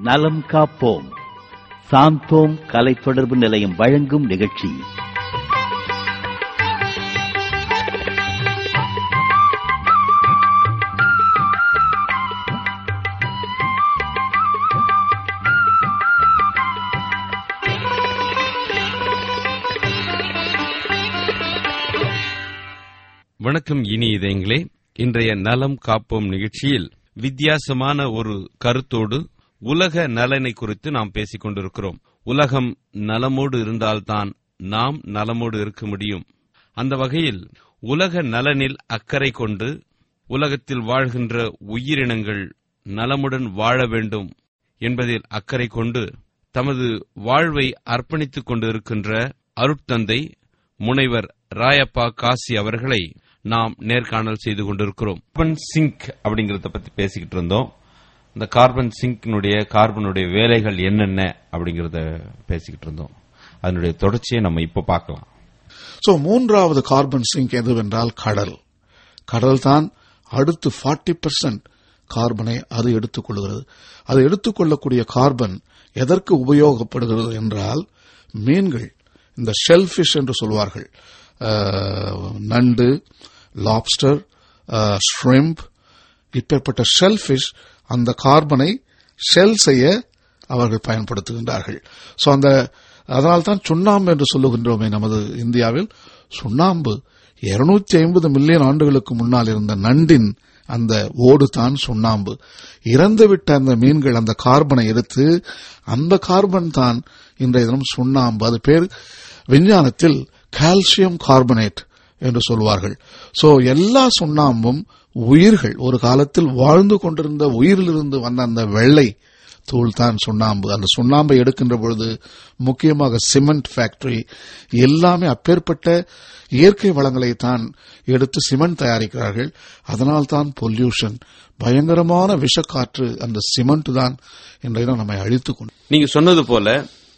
நலம் காப்போம் சாந்தோம் கலை தொடர்பு நிலையம் வழங்கும் நிகழ்ச்சி வணக்கம் இனி இதயங்களே இன்றைய நலம் காப்போம் நிகழ்ச்சியில் வித்தியாசமான ஒரு கருத்தோடு உலக நலனை குறித்து நாம் பேசிக் கொண்டிருக்கிறோம் உலகம் நலமோடு இருந்தால்தான் நாம் நலமோடு இருக்க முடியும் அந்த வகையில் உலக நலனில் அக்கறை கொண்டு உலகத்தில் வாழ்கின்ற உயிரினங்கள் நலமுடன் வாழ வேண்டும் என்பதில் அக்கறை கொண்டு தமது வாழ்வை அர்ப்பணித்துக் கொண்டிருக்கின்ற அருட்தந்தை முனைவர் ராயப்பா காசி அவர்களை நாம் நேர்காணல் செய்து கொண்டிருக்கிறோம் கார்பன் சிங்க் அப்படிங்கறத பத்தி பேசிக்கிட்டு இருந்தோம் இந்த கார்பன் சிங்க்னுடைய கார்பனுடைய வேலைகள் என்னென்ன அப்படிங்கறத பேசிக்கிட்டு இருந்தோம் அதனுடைய தொடர்ச்சியை நம்ம இப்ப பார்க்கலாம் சோ மூன்றாவது கார்பன் சிங்க் எதுவென்றால் கடல் கடல் தான் அடுத்து 40% கார்பனை அது எடுத்துக் கொள்கிறது அது எடுத்துக்கொள்ளக்கூடிய கார்பன் எதற்கு உபயோகப்படுகிறது என்றால் மீன்கள் இந்த ஷெல்ஃபிஷ் என்று சொல்வார்கள் அஹ், நண்டு லாப்ஸ்டர் ஷ்ரிம்ப் இப்பேற்பட்ட ஷெல்ஃபிஷ் அந்த கார்பனை ஷெல் செய்ய அவர்கள் பயன்படுத்துகின்றார்கள் சோ அந்த அதனால்தான் சுண்ணாம்பு என்று சொல்லுகின்றோமே நமது இந்தியாவில் சுண்ணாம்பு 250 ஐம்பது மில்லியன் ஆண்டுகளுக்கு முன்னால் இருந்த நண்டின் அந்த ஓடு தான் சுண்ணாம்பு இறந்துவிட்ட அந்த மீன்கள் அந்த கார்பனை எடுத்து அந்த கார்பன் தான் இன்றைய தினம் சுண்ணாம்பு அது பேர் விஞ்ஞானத்தில் கால்சியம் கார்பனேட் என்று சொல்வார்கள் சோ எல்லா சுண்ணாம்பும் உயிர்கள் ஒரு காலத்தில் வாழ்ந்து கொண்டிருந்த உயிரிலிருந்து வந்த அந்த வெள்ளை தூள் தான் சுண்ணாம்பு அந்த சுண்ணாம்பை எடுக்கின்ற பொழுது முக்கியமாக சிமெண்ட் ஃபேக்டரி எல்லாமே அப்பேற்பட்ட இயற்கை வளங்களை தான் எடுத்து சிமெண்ட் தயாரிக்கிறார்கள் அதனால் தான் பொல்யூஷன் பயங்கரமான விஷக்காற்று அந்த சிமெண்ட் தான் இன்றைய தினம் நம்மை அழித்துக் கொண்டு நீங்க சொன்னது போல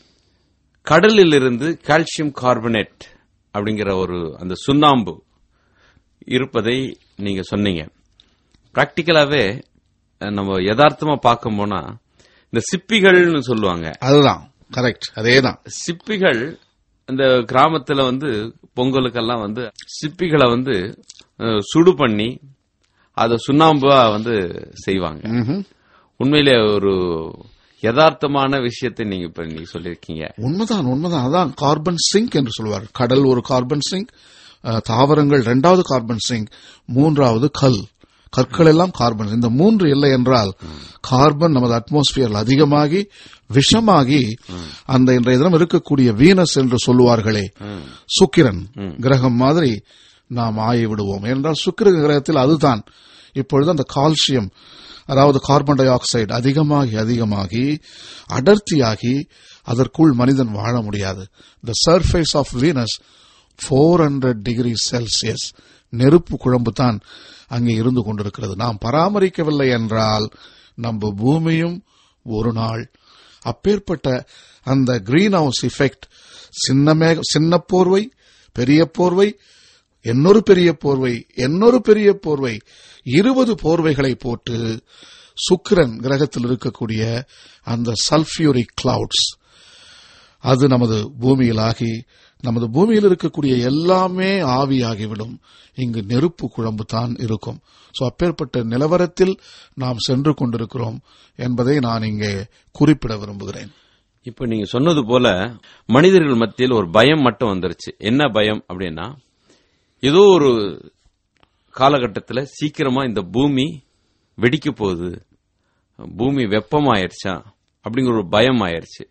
கடலில் இருந்து கால்சியம் கார்பனேட் அப்படிங்கிற ஒரு அந்த சுண்ணாம்பு இருப்பதை நீங்க சொன்னீங்க பிராக்டிக்கலாவே அஹ், நம்ம யதார்த்தமா பார்க்க போனா இந்த சிப்பிகள்னு சொல்லுவாங்க அதுதான் கரெக்ட் அதேதான் சிப்பிகள் இந்த கிராமத்துல வந்து பொங்கலுக்கெல்லாம் வந்து சிப்பிகளை வந்து அஹ், சுடு பண்ணி அதை சுண்ணாம்பா வந்து செய்வாங்க ம்ஹும். உண்மையிலே ஒரு யதார்த்தமான விஷயத்தை நீங்க இப்ப நீங்க சொல்லியிருக்கீங்க உண்மைதான் உண்மைதான் அதான் கார்பன் சிங்க் என்று சொல்வார் கடல் ஒரு கார்பன் சிங்க் அஹ், தாவரங்கள் இரண்டாவது கார்பன் சிங்க் மூன்றாவது கல் கற்கள் எல்லாம் கார்பன் இந்த மூன்று இல்லை என்றால் கார்பன் நமது அட்மாஸ்பியரில் அதிகமாகி விஷமாகி அந்த இன்றைய தினம் இருக்கக்கூடிய வீனஸ் என்று சொல்லுவார்களே சுக்கிரன் கிரகம் மாதிரி நாம் ஆகி விடுவோம் என்றால் சுக்கிர கிரகத்தில் அதுதான் இப்பொழுது அந்த கால்சியம் அதாவது கார்பன் டை ஆக்சைடு அதிகமாகி அதிகமாகி அடர்த்தியாகி அதற்குள் மனிதன் வாழ முடியாது the surface of Venus four hundred degree Celsius நெருப்பு குழம்பு தான் அங்கே இருந்து கொண்டிருக்கிறது நாம் பராமரிக்கவில்லை என்றால் நம்ம பூமியும் ஒரு நாள் அப்பேற்பட்ட அந்த கிரீன் ஹவுஸ் இஃபெக்ட் சின்ன மேக சின்ன போர்வை பெரிய போர்வை இன்னொரு பெரிய போர்வை இன்னொரு பெரிய போர்வை இருபது போர்வைகளை போட்டு சுக்கிரன் கிரகத்தில் இருக்கக்கூடிய அந்த சல்பியூரிக் கிளவுட்ஸ் அது நமது பூமியில் ஆகி நமது பூமியில் இருக்கக்கூடிய எல்லாமே ஆவியாகிவிடும் இங்கு நெருப்பு குழம்பு தான் இருக்கும் சோ அப்பேற்பட்ட நிலவரத்தில் நாம் சென்று கொண்டிருக்கிறோம் என்பதை நான் இங்கே குறிப்பிட விரும்புகிறேன் இப்ப நீங்க சொன்னது போல மனிதர்கள் மத்தியில் ஒரு பயம் மட்டும் வந்துருச்சு என்ன பயம் அப்படின்னா ஏதோ ஒரு காலகட்டத்தில் சீக்கிரமா இந்த பூமி வெடிக்க போகுது பூமி வெப்பமாயிருச்சா அப்படிங்கிற ஒரு பயம் ஆயிருச்சு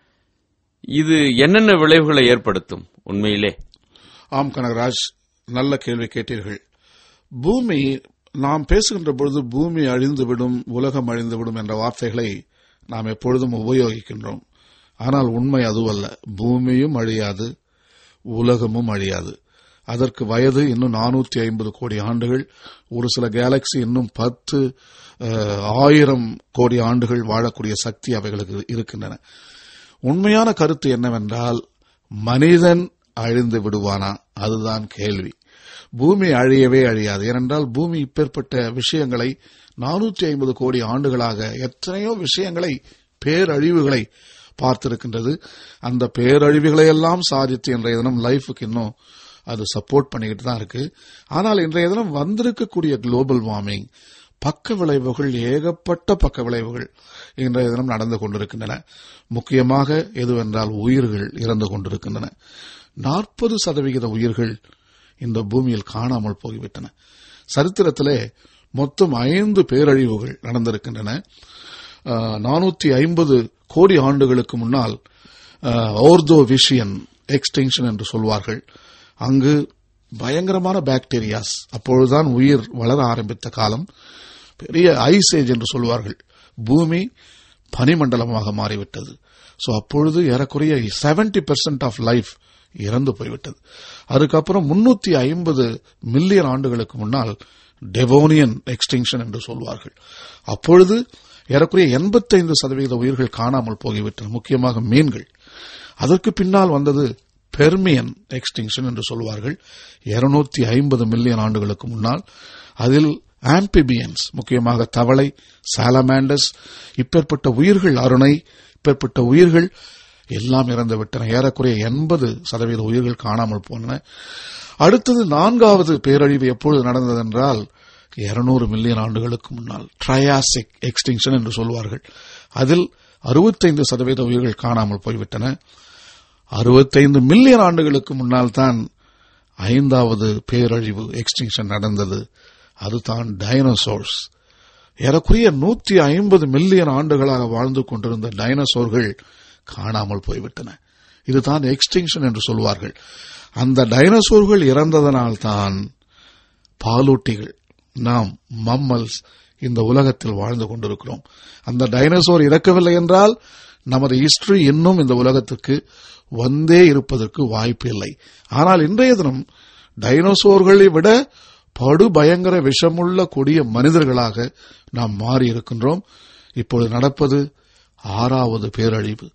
இது என்னென்ன விளைவுகளை ஏற்படுத்தும் உண்மையிலே ஆம் கனகராஜ் நல்ல கேள்வி கேட்டீர்கள் பூமி நாம் பேசுகின்ற பொழுது பூமி அழிந்துவிடும் உலகம் அழிந்துவிடும் என்ற வார்த்தைகளை நாம் எப்பொழுதும் உபயோகிக்கின்றோம் ஆனால் உண்மை அதுவல்ல பூமியும் அழியாது உலகமும் அழியாது அதற்கு வயது இன்னும் நானூத்தி ஐம்பது கோடி ஆண்டுகள் ஒரு சில கேலக்சி இன்னும் பத்து அஹ், ஆயிரம் கோடி ஆண்டுகள் வாழக்கூடிய சக்தி அவைகளுக்கு இருக்கின்றன உண்மையான கருத்து என்னவென்றால் மனிதன் அழிந்து விடுவானா அதுதான் கேள்வி பூமி அழியவே அழியாது ஏனென்றால் பூமி இப்பேற்பட்ட விஷயங்களை நானூற்றி ஐம்பது கோடி ஆண்டுகளாக எத்தனையோ விஷயங்களை பேரழிவுகளை பார்த்திருக்கின்றது அந்த பேரழிவுகளை எல்லாம் சாதித்து இன்றைய தினம் லைஃபுக்கு இன்னும் அது சப்போர்ட் பண்ணிக்கிட்டு தான் இருக்கு ஆனால் இன்றைய தினம் வந்திருக்கக்கூடிய குளோபல் வார்மிங் பக்க விளைவுகள் ஏகப்பட்ட பக்க விளைவுகள் இன்றைய தினம் நடந்து கொண்டிருக்கின்றன முக்கியமாக எதுவென்றால் உயிர்கள் இறந்து கொண்டிருக்கின்றன நாற்பது சதவிகித உயிர்கள் இந்த பூமியில் காணாமல் போய்விட்டன சரித்திரத்திலே மொத்தம் ஐந்து பேரழிவுகள் நடந்திருக்கின்றன நானூத்தி ஐம்பது கோடி ஆண்டுகளுக்கு முன்னால் ஓர்தோ விஷியன் எக்ஸ்டென்ஷன் என்று சொல்வார்கள் அங்கு பயங்கரமான பாக்டீரியாஸ் அப்பொழுதுதான் உயிர் வளர ஆரம்பித்த காலம் பெரிய ஐஸ் ஏஜ் என்று சொல்வார்கள் பூமி பனிமண்டலமாக மாறிவிட்டது சோ அப்பொழுது ஏறக்குறைய செவன்டி பெர்சென்ட் ஆஃப் லைஃப் இறந்து போய்விட்டது அதுக்கப்புறம் முன்னூத்தி ஐம்பது மில்லியன் ஆண்டுகளுக்கு முன்னால் டெவோனியன் எக்ஸ்டிங்ஷன் என்று சொல்வார்கள் அப்பொழுது ஏறக்குறைய எண்பத்தைந்து சதவீத உயிர்கள் காணாமல் போய்விட்டன முக்கியமாக மீன்கள் அதற்கு பின்னால் வந்தது பெர்மியன் எக்ஸ்டிங்ஷன் என்று சொல்வார்கள் இருநூத்தி ஐம்பது மில்லியன் ஆண்டுகளுக்கு முன்னால் அதில் ஆம்பிபியன்ஸ் முக்கியமாக தவளை சாலமாண்டஸ் இப்பேற்பட்ட உயிர்கள் அருணை இப்பேற்பட்ட உயிர்கள் எல்லாம் இறந்து விட்டன ஏறக்குறைய எண்பது சதவீத உயிர்கள் காணாமல் போனன அடுத்தது நான்காவது பேரழிவு எப்பொழுது நடந்தது என்றால் இருநூறு மில்லியன் ஆண்டுகளுக்கு முன்னால் ட்ரையாசிக் எக்ஸ்டிங்ஷன் என்று சொல்வார்கள் அதில் அறுபத்தைந்து சதவீத உயிர்கள் காணாமல் போய்விட்டன அறுபத்தைந்து மில்லியன் ஆண்டுகளுக்கு முன்னால் தான் ஐந்தாவது பேரழிவு எக்ஸ்டிங்ஷன் நடந்தது அதுதான் டைனோசோர்ஸ் ஏறக்குறைய நூத்தி ஐம்பது மில்லியன் ஆண்டுகளாக வாழ்ந்து கொண்டிருந்த டைனோசோர்கள் காணாமல் போய்விட்டன இதுதான் எக்ஸ்டிங்ஷன் என்று சொல்வார்கள் அந்த டைனோசோர்கள் இறந்ததனால்தான் பாலூட்டிகள் நாம் மம்மல்ஸ் இந்த உலகத்தில் வாழ்ந்து கொண்டிருக்கிறோம் அந்த டைனோசோர் இறக்கவில்லை என்றால் நமது ஹிஸ்டரி இன்னும் இந்த உலகத்துக்கு வந்தே இருப்பதற்கு வாய்ப்பு இல்லை ஆனால் இன்றைய தினம் டைனோசோர்களை விட படு பயங்கர விஷமுள்ள கொடிய மனிதர்களாக நாம் மாறி இருக்கின்றோம் இப்பொழுது நடப்பது ஆறாவது பேரழிவு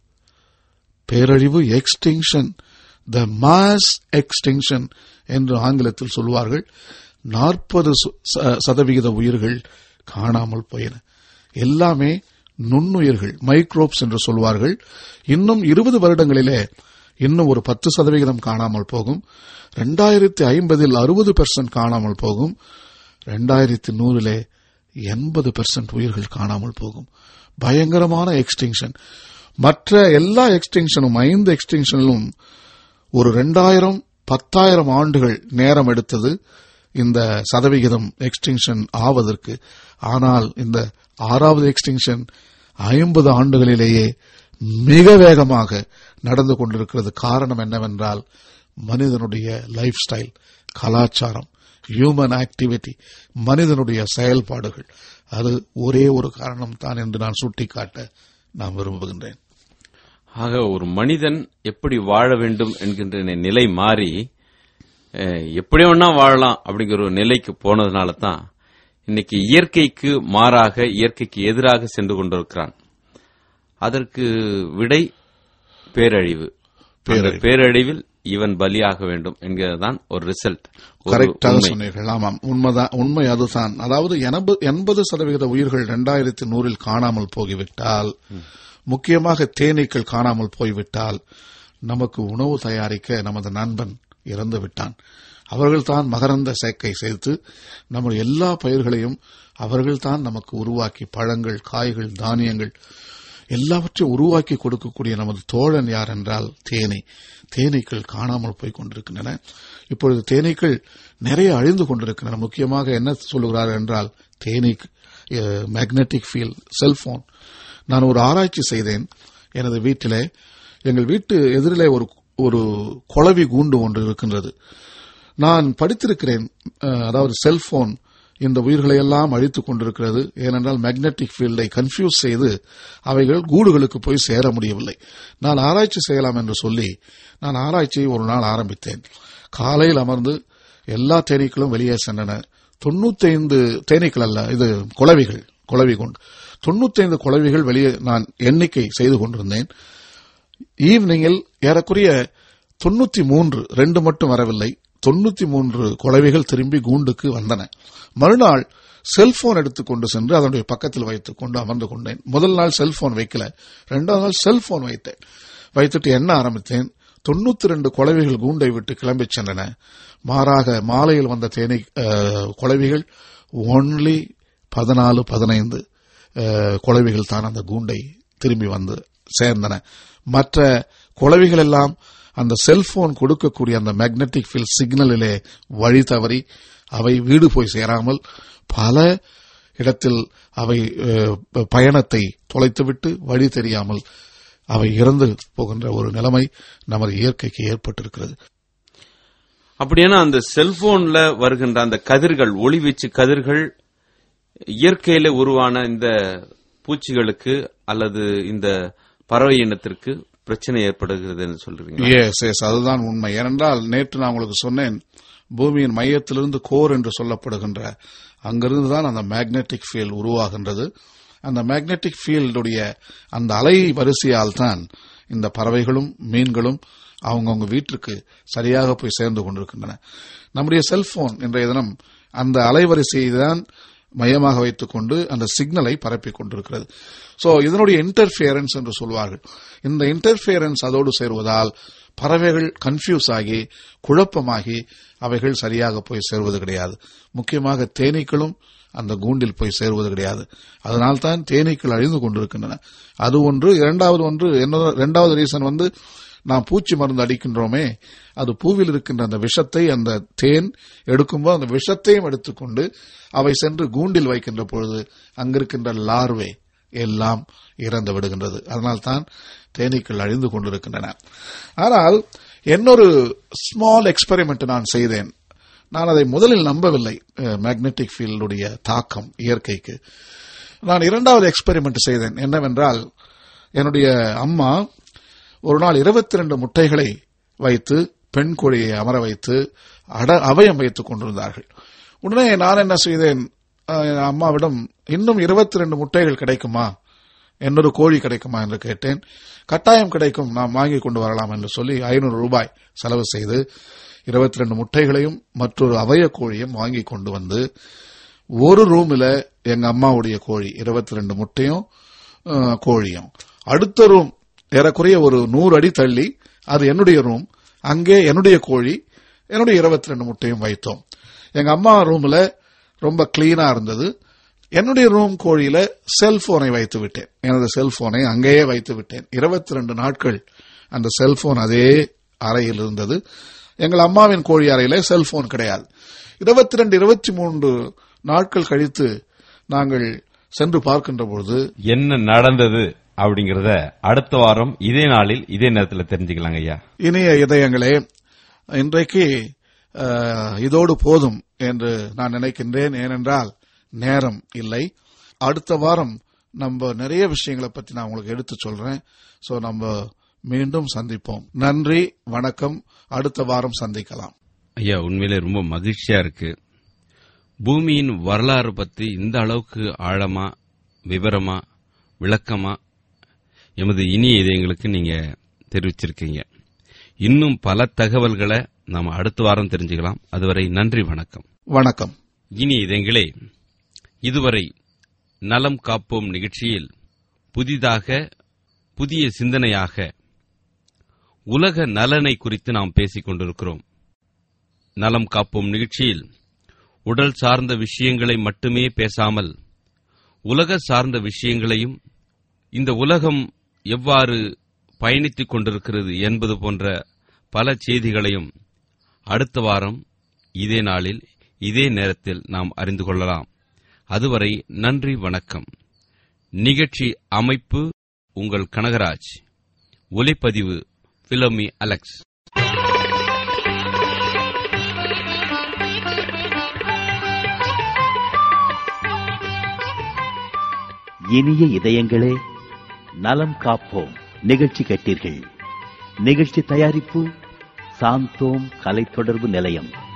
பேரழிவு எக்ஸ்டிங்ஷன் த மாஸ் எக்ஸ்டிங்ஷன் என்று ஆங்கிலத்தில் சொல்வார்கள் நாற்பது சதவிகித உயிர்கள் காணாமல் போயின எல்லாமே நுண்ணுயிர்கள் மைக்ரோப்ஸ் என்று சொல்வார்கள் இன்னும் இருபது வருடங்களிலே இன்னும் ஒரு பத்து சதவிகிதம் காணாமல் போகும் ரெண்டாயிரத்தி ஐம்பதில் அறுபது பெர்சன்ட் காணாமல் போகும் ரெண்டாயிரத்தி நூறிலே எண்பது பெர்சன்ட் உயிர்கள் காணாமல் போகும் பயங்கரமான எக்ஸ்டிங்ஷன் மற்ற எல்லா எக்ஸ்டிங்ஷனும் ஐந்து எக்ஸ்டிங்ஷனிலும் ஒரு ரெண்டாயிரம் பத்தாயிரம் ஆண்டுகள் நேரம் எடுத்தது இந்த சதவிகிதம் எக்ஸ்டிங்ஷன் ஆவதற்கு ஆனால் இந்த ஆறாவது எக்ஸ்டிங்ஷன் ஐம்பது ஆண்டுகளிலேயே மிக வேகமாக நடந்து கொண்டிருக்கிறது காரணம் என்னவென்றால் மனிதனுடைய லைஃப் ஸ்டைல் கலாச்சாரம் ஹியூமன் ஆக்டிவிட்டி மனிதனுடைய செயல்பாடுகள் அது ஒரே ஒரு காரணம் தான் என்று நான் சுட்டிக்காட்ட நான் விரும்புகின்றேன் ஆக ஒரு மனிதன் எப்படி வாழ வேண்டும் என்கின்ற நிலை மாறி எப்படி வேணா வாழலாம் அப்படிங்கிற ஒரு நிலைக்கு போனதுனால தான் இன்னைக்கு இயற்கைக்கு மாறாக இயற்கைக்கு எதிராக சென்று கொண்டிருக்கிறான் அதற்கு விடை பேரழிவு அந்த பேரழிவில் இவன் பலியாக வேண்டும் என்கிறதுதான் ஒரு ரிசல்ட் கரெக்டாக சொன்னீர்கள் ஆமாம் உண்மைதான் உண்மை அதுதான் அதாவது எண்பது சதவிகித உயிர்கள் இரண்டாயிரத்தி நூறில் காணாமல் போய்விட்டால் முக்கியமாக தேனீக்கள் காணாமல் போய்விட்டால் நமக்கு உணவு தயாரிக்க நமது நண்பன் இறந்து விட்டான் அவர்கள்தான் மகரந்த சேர்க்கை சேர்த்து நம்ம எல்லா பயிர்களையும் அவர்கள்தான் நமக்கு உருவாக்கி பழங்கள் காய்கள் தானியங்கள் எல்லாவற்றையும் உருவாக்கி கொடுக்கக்கூடிய நமது தோழன் யார் என்றால் தேனீ தேனீக்கள் காணாமல் போய் கொண்டிருக்கின்றன இப்பொழுது தேனீக்கள் நிறைய அழிந்து கொண்டிருக்கின்றன முக்கியமாக என்ன சொல்லுகிறார் என்றால் தேனீக் மேக்னெட்டிக் ஃபீல்ட் செல்போன் நான் ஒரு ஆராய்ச்சி செய்தேன் எனது வீட்டிலே எங்கள் வீட்டு எதிரிலே ஒரு ஒரு குளவி கூண்டு ஒன்று இருக்கின்றது நான் படித்திருக்கிறேன் அதாவது செல்போன் இந்த உயிர்களை எல்லாம் அழித்துக் கொண்டிருக்கிறது ஏனென்றால் மேக்னெட்டிக் ஃபீல்டை கன்ஃபியூஸ் செய்து அவைகள் கூடுகளுக்கு போய் சேர முடியவில்லை நான் ஆராய்ச்சி செய்யலாம் என்று சொல்லி நான் ஆராய்ச்சியை ஒரு நாள் ஆரம்பித்தேன் காலையில் அமர்ந்து எல்லா தேனீக்களும் வெளியே சென்றன தொண்ணூத்தைந்து தேனீக்கள் அல்ல இது குளவிகள் குளவி கொண்டு தொண்ணூத்தைந்து குளவிகள் வெளியே நான் எண்ணிக்கை செய்து கொண்டிருந்தேன் ஈவினிங்கில் ஏறக்குறைய தொண்ணூத்தி மூன்று ரெண்டு மட்டும் வரவில்லை தொண்ணூத்தி மூன்று குழவைகள் திரும்பி கூண்டுக்கு வந்தன மறுநாள் செல்போன் எடுத்துக்கொண்டு சென்று அதனுடைய பக்கத்தில் வைத்துக் கொண்டு அமர்ந்து கொண்டேன் முதல் நாள் செல்போன் வைக்கல இரண்டாவது நாள் செல்போன் வைத்தேன் வைத்துட்டு என்ன ஆரம்பித்தேன் தொண்ணூத்தி ரெண்டு குழவிகள் கூண்டை விட்டு கிளம்பிச் சென்றன மாறாக மாலையில் வந்த தேனீ அஹ், குளவிகள் ஒன்லி பதினாலு பதினைந்து குளவிகள் தான் அந்த கூண்டை திரும்பி வந்து சேர்ந்தன மற்ற குளவிகள் எல்லாம் அந்த செல்போன் கொடுக்கக்கூடிய அந்த மேக்னெட்டிக் ஃபீல்ட் சிக்னலிலே வழி தவறி அவை வீடு போய் சேராமல் பல இடத்தில் அவை அஹ், பயணத்தை தொலைத்துவிட்டு வழி தெரியாமல் அவை இறந்து போகின்ற ஒரு நிலைமை நமது இயற்கைக்கு ஏற்பட்டிருக்கிறது அப்படியானா அந்த செல்போன்ல வருகின்ற அந்த கதிர்கள் ஒளிவீச்சு கதிர்கள் இயற்கையில உருவான இந்த பூச்சிகளுக்கு அல்லது இந்த பறவை இனத்திற்கு பிரச்சனை ஏற்படுகிறது என்று சொல்றீங்க எஸ் எஸ் அதுதான் உண்மை ஏனென்றால் நேற்று நான் உங்களுக்கு சொன்னேன் பூமியின் மையத்திலிருந்து கோர் என்று சொல்லப்படுகின்ற அங்கிருந்து தான் அந்த மேக்னெட்டிக் ஃபீல்ட் உருவாகின்றது அந்த மேக்னெட்டிக் ஃபீல்டுடைய அந்த அலை வரிசையால் தான் இந்த பறவைகளும் மீன்களும் அவங்கவுங்க வீட்டிற்கு சரியாக போய் சேர்ந்து கொண்டிருக்கின்றன நம்முடைய செல்போன் இன்றைய தினம் அந்த அலைவரிசையை தான் மையமாக வைத்துக் கொண்டு அந்த சிக்னலை பரப்பிக் கொண்டிருக்கிறது சோ இதனுடைய இன்டர்ஃபியரன்ஸ் என்று சொல்வார்கள் இந்த இன்டர்ஃபியரன்ஸ் அதோடு சேருவதால் பறவைகள் கன்ஃபியூஸ் ஆகி குழப்பமாகி அவைகள் சரியாக போய் சேருவது கிடையாது முக்கியமாக தேனீக்களும் அந்த கூண்டில் போய் சேருவது கிடையாது அதனால்தான் தேனீக்கள் அழிந்து கொண்டிருக்கின்றன அது ஒன்று இரண்டாவது ஒன்று என்ன இரண்டாவது ரீசன் வந்து நாம் பூச்சி மருந்து அடிக்கின்றோமே அது பூவில் இருக்கின்ற அந்த விஷத்தை அந்த தேன் எடுக்கும்போது அந்த விஷத்தையும் எடுத்துக்கொண்டு அவை சென்று கூண்டில் வைக்கின்ற பொழுது அங்கிருக்கின்ற லார்வே எல்லாம் இறந்து விடுகின்றது அதனால்தான் தேனீக்கள் அழிந்து கொண்டிருக்கின்றன ஆனால் இன்னொரு ஸ்மால் எக்ஸ்பெரிமெண்ட் நான் செய்தேன் நான் அதை முதலில் நம்பவில்லை மேக்னெட்டிக் ஃபீல்டுடைய தாக்கம் இயற்கைக்கு நான் இரண்டாவது எக்ஸ்பெரிமெண்ட் செய்தேன் என்னவென்றால் என்னுடைய அம்மா ஒரு நாள் இருபத்தி ரெண்டு முட்டைகளை வைத்து பெண் கோழியை அமர வைத்து அட அபயம் வைத்துக் கொண்டிருந்தார்கள் உடனே நான் என்ன செய்தேன் அஹ், என் அம்மாவிடம் இன்னும் இருபத்தி ரெண்டு முட்டைகள் கிடைக்குமா இன்னொரு கோழி கிடைக்குமா என்று கேட்டேன் கட்டாயம் கிடைக்கும் நாம் வாங்கி கொண்டு வரலாம் என்று சொல்லி ஐநூறு ரூபாய் செலவு செய்து இருபத்தி ரெண்டு முட்டைகளையும் மற்றொரு அவய கோழியும் வாங்கி கொண்டு வந்து ஒரு ரூமில் எங்க அம்மாவுடைய கோழி இருபத்தி ரெண்டு முட்டையும் அஹ், கோழியும் அடுத்த ரூம் ஏறக்குறைய ஒரு நூறு அடி தள்ளி அது என்னுடைய ரூம் அங்கே என்னுடைய கோழி என்னுடைய இருபத்தி ரெண்டு முட்டையும் வைத்தோம் எங்க அம்மா ரூம்ல ரொம்ப கிளீனா இருந்தது என்னுடைய ரூம் கோழியில செல்போனை வைத்து விட்டேன் எனது செல்போனை அங்கேயே வைத்து விட்டேன் இருபத்தி ரெண்டு நாட்கள் அந்த செல்போன் அதே அறையில் இருந்தது எங்கள் அம்மாவின் கோழி அறையில செல்போன் கிடையாது இருபத்தி ரெண்டு இருபத்தி மூன்று நாட்கள் கழித்து நாங்கள் சென்று பார்க்கின்ற பொழுது என்ன நடந்தது அப்படிங்கறத அடுத்த வாரம் இதே நாளில் இதே நேரத்தில் தெரிஞ்சுக்கலாங்க ஐயா இனிய இதயங்களே இன்றைக்கு அஹ், இதோடு போதும் என்று நான் நினைக்கின்றேன் ஏனென்றால் நேரம் இல்லை அடுத்த வாரம் நம்ம நிறைய விஷயங்களை பத்தி நான் உங்களுக்கு எடுத்து சொல்றேன் சோ நம்ம மீண்டும் சந்திப்போம் நன்றி வணக்கம் அடுத்த வாரம் சந்திக்கலாம் ஐயா உண்மையிலே ரொம்ப மகிழ்ச்சியா இருக்கு பூமியின் வரலாறு பத்தி இந்த அளவுக்கு ஆழமா விவரமா விளக்கமா எமது இனிய இதயங்களுக்கு நீங்க தெரிவிச்சிருக்கீங்க இன்னும் பல தகவல்களை நாம அடுத்த வாரம் தெரிஞ்சுக்கலாம் அதுவரை நன்றி வணக்கம் வணக்கம் இனி இதயங்களே இதுவரை நலம் காப்போம் நிகழ்ச்சியில் புதிதாக புதிய சிந்தனையாக உலக நலனை குறித்து நாம் பேசிக் கொண்டிருக்கிறோம் நலம் காப்போம் நிகழ்ச்சியில் உடல் சார்ந்த விஷயங்களை மட்டுமே பேசாமல் உலக சார்ந்த விஷயங்களையும் இந்த உலகம் எவ்வாறு பயணித்துக் கொண்டிருக்கிறது என்பது போன்ற பல செய்திகளையும் அடுத்த வாரம் இதே நாளில் இதே நேரத்தில் நாம் அறிந்து கொள்ளலாம் அதுவரை நன்றி வணக்கம் நிகழ்ச்சி அமைப்பு உங்கள் கனகராஜ் ஒலிப்பதிவு பிலோமி அலெக்ஸ் இனிய இதயங்களே நலம் காப்போம் நிகழ்ச்சி கேட்டீர்கள் நிகழ்ச்சி தயாரிப்பு சாந்தோம் கலை தொடர்பு நிலையம்